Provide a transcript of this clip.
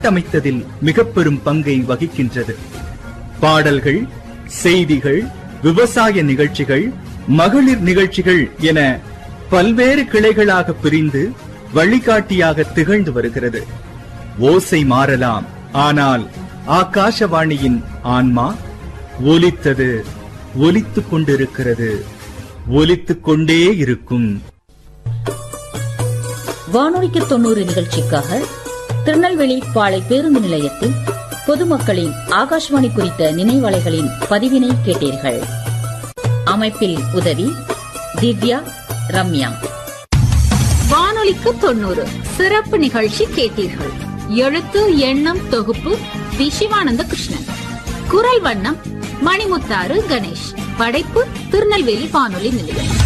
அமைத்ததில் மிக பெரும் பங்கை வகிக்கின்றது பாடல்கள் செய்திகள் விவசாய நிகழ்ச்சிகள் மகளிர் நிகழ்ச்சிகள் என பல்வேறு கிளைகளாக பிரிந்து வழிகாட்டியாக திகழ்ந்து வருகிறது ஓசை மாறலாம் ஆனால் ஆகாசவாணியின் ஆன்மா ஒலித்தது ஒலித்துக் கொண்டிருக்கிறது ஒலித்துக் கொண்டே இருக்கும் வானொலிக்கு தொண்ணூறு நிகழ்ச்சிக்காக திருநெல்வேலி பாளை பேருந்து நிலையத்தில் பொதுமக்களின் ஆகாஷ்வாணி குறித்த நினைவலைகளின் பதிவினை கேட்டீர்கள் அமைப்பில் உதவி திவ்யா ரம்யா வானொலிக்கு தொண்ணூறு சிறப்பு நிகழ்ச்சி கேட்டீர்கள் எழுத்து எண்ணம் தொகுப்பு வி சிவானந்த கிருஷ்ணன் குரல் வண்ணம் மணிமுத்தாறு கணேஷ் படைப்பு திருநெல்வேலி வானொலி நிலையம்